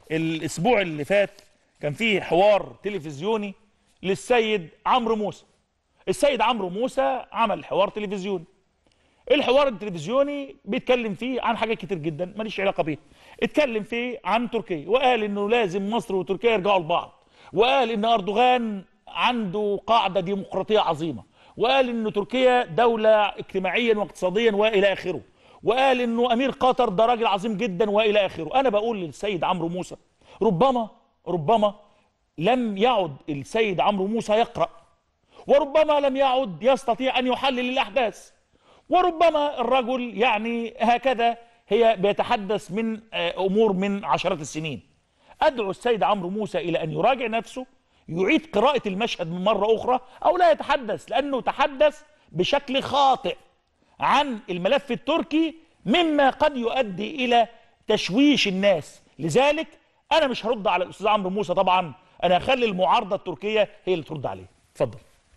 الاسبوع اللي فات كان فيه حوار تلفزيوني للسيد عمرو موسى السيد عمرو موسى عمل حوار تلفزيوني الحوار التلفزيوني بيتكلم فيه عن حاجات كتير جدا ماليش علاقه بيها اتكلم فيه عن تركيا وقال انه لازم مصر وتركيا يرجعوا لبعض وقال ان اردوغان عنده قاعده ديمقراطيه عظيمه وقال ان تركيا دوله اجتماعيا واقتصاديا والى اخره وقال انه امير قطر ده راجل عظيم جدا والى اخره انا بقول للسيد عمرو موسى ربما ربما لم يعد السيد عمرو موسى يقرا وربما لم يعد يستطيع ان يحلل الاحداث وربما الرجل يعني هكذا هي بيتحدث من آه، امور من عشرات السنين ادعو السيد عمرو موسى الى ان يراجع نفسه يعيد قراءه المشهد من مره اخرى او لا يتحدث لانه تحدث بشكل خاطئ عن الملف التركي مما قد يؤدي الى تشويش الناس لذلك انا مش هرد على الاستاذ عمرو موسى طبعا انا هخلي المعارضه التركيه هي اللي ترد عليه اتفضل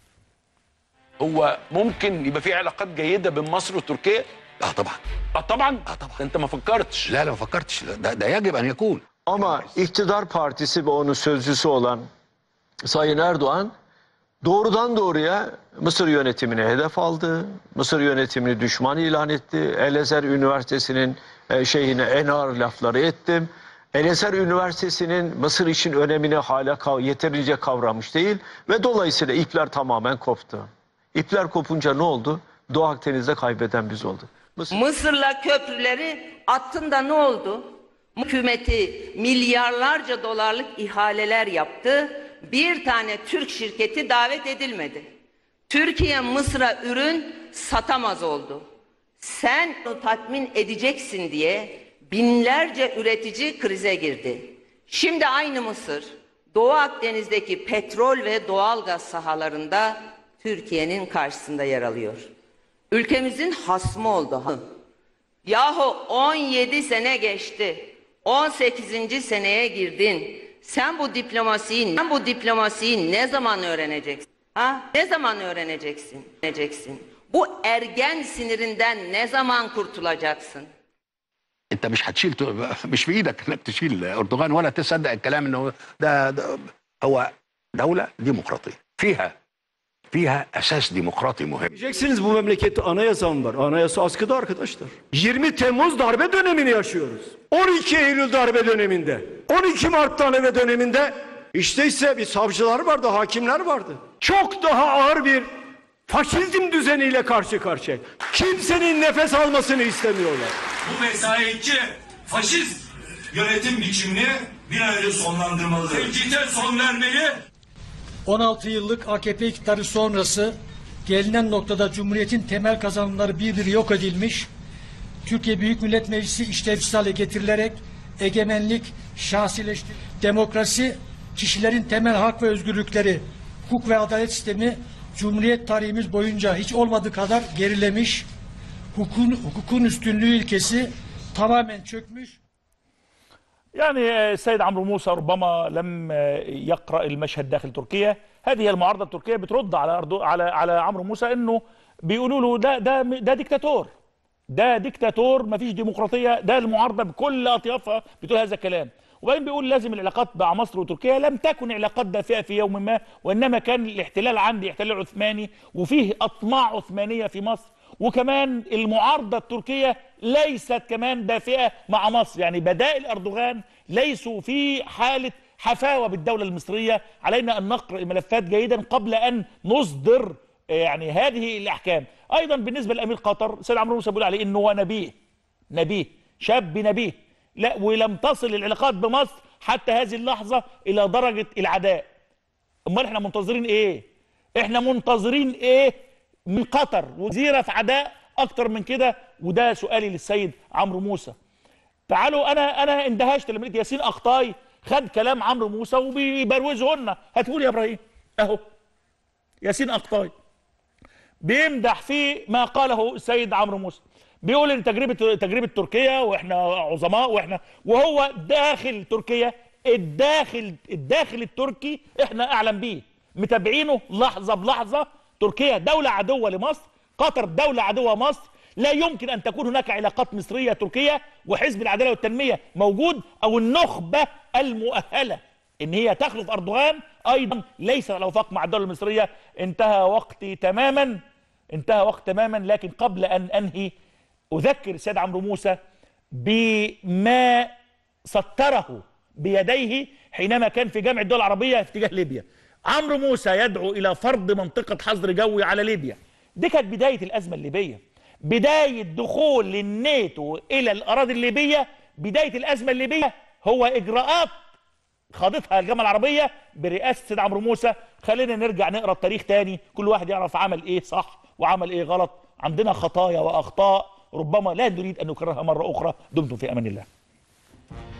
هو ممكن يبقى في علاقات جيده بين مصر وتركيا اه طبعا اه طبعا آه طبعا. ده انت ما فكرتش لا لا ما فكرتش ده, ده يجب ان يكون Ama iktidar partisi ve onun sözcüsü olan Sayın Erdoğan doğrudan doğruya Mısır yönetimine hedef aldı. Mısır yönetimini düşman ilan etti. Elezer Üniversitesi'nin e, şeyine en ağır lafları ettim. Elezer Üniversitesi'nin Mısır için önemini hala kav- yeterince kavramış değil ve dolayısıyla ipler tamamen koptu. İpler kopunca ne oldu? Doğu Akdeniz'de kaybeden biz olduk. Mısır Mısır'la köprüleri attın da ne oldu? Hükümeti milyarlarca dolarlık ihaleler yaptı. Bir tane Türk şirketi davet edilmedi. Türkiye Mısır'a ürün satamaz oldu. Sen onu tatmin edeceksin diye binlerce üretici krize girdi. Şimdi aynı Mısır Doğu Akdeniz'deki petrol ve doğalgaz sahalarında Türkiye'nin karşısında yer alıyor. Ülkemizin hasmı oldu. ha. Yahu 17 sene geçti. 18. seneye girdin. Sen bu diplomasiyi, sen bu diplomasiyi ne zaman öğreneceksin? Ha? Ne zaman öğreneceksin? Öğreneceksin. Bu ergen sinirinden ne zaman kurtulacaksın? انت مش هتشيل مش في ايدك انك تشيل اردوغان ولا تصدق الكلام انه ده, ده هو دوله ديمقراطيه فيها فيها اساس ديمقراطي مهم Diyeceksiniz bu memlekette anayasa mı var? Anayasa askıda arkadaşlar. 20 Temmuz darbe dönemini yaşıyoruz. 12 Eylül darbe döneminde. 12 Mart darbe döneminde işte ise bir savcılar vardı, hakimler vardı. Çok daha ağır bir faşizm düzeniyle karşı karşıya. Kimsenin nefes almasını istemiyorlar. Bu vesayetçi faşist yönetim biçimini bir an önce sonlandırmalıdır. Tehdite son vermeli. 16 yıllık AKP iktidarı sonrası gelinen noktada Cumhuriyet'in temel kazanımları bir bir yok edilmiş, Türkiye Büyük Millet Meclisi işlevsiz hale getirilerek egemenlik şahsileştirilmiş, demokrasi, kişilerin temel hak ve özgürlükleri, hukuk ve adalet sistemi Cumhuriyet tarihimiz boyunca hiç olmadığı kadar gerilemiş, hukukun, hukukun üstünlüğü ilkesi tamamen çökmüş, يعني آه، السيد عمرو موسى ربما لم آه، يقرا المشهد داخل تركيا هذه هي المعارضه التركيه بترد على أردو على على عمرو موسى انه بيقولوا له ده ده ده ديكتاتور ده ديكتاتور ما فيش ديمقراطيه ده المعارضه بكل اطيافها بتقول هذا الكلام وبعدين بيقول لازم العلاقات مع مصر وتركيا لم تكن علاقات دافئه في يوم ما وانما كان الاحتلال عندي احتلال عثماني وفيه اطماع عثمانيه في مصر وكمان المعارضه التركيه ليست كمان دافئه مع مصر يعني بدائل اردوغان ليسوا في حاله حفاوه بالدوله المصريه علينا ان نقرا الملفات جيدا قبل ان نصدر آه، يعني هذه الاحكام ايضا بالنسبه لامير قطر سيد عمرو موسى بيقول عليه انه هو نبيه نبيه شاب نبيه لا ولم تصل العلاقات بمصر حتى هذه اللحظه الى درجه العداء امال احنا منتظرين ايه احنا منتظرين ايه من قطر وزيره في عداء اكتر من كده وده سؤالي للسيد عمرو موسى تعالوا انا انا اندهشت لما لقيت ياسين اخطاي خد كلام عمرو موسى وبيبروزه لنا هاتوا لي يا ابراهيم اهو ياسين اخطاي بيمدح في ما قاله السيد عمرو موسى بيقول ان تجربه تجربه تركيا واحنا عظماء واحنا وهو داخل تركيا الداخل الداخل التركي احنا اعلم بيه متابعينه لحظه بلحظه تركيا دوله عدوه لمصر قطر دوله عدوه مصر لا يمكن ان تكون هناك علاقات مصريه تركيه وحزب العداله والتنميه موجود او النخبه المؤهله ان هي تخلف اردوغان ايضا ليس على وفاق مع الدوله المصريه انتهى وقتي تماما انتهى وقت تماما لكن قبل ان انهي اذكر السيد عمرو موسى بما سطره بيديه حينما كان في جامع الدول العربيه في اتجاه ليبيا عمرو موسى يدعو الى فرض منطقه حظر جوي على ليبيا دي كانت بدايه الازمه الليبيه بدايه دخول الناتو الى الاراضي الليبيه بدايه الازمه الليبيه هو اجراءات خاضتها الجامعه العربيه برئاسه السيد عمرو موسى خلينا نرجع نقرا التاريخ تاني كل واحد يعرف عمل ايه صح وعمل ايه غلط عندنا خطايا واخطاء ربما لا نريد ان نكررها مره اخرى دمتم في امان الله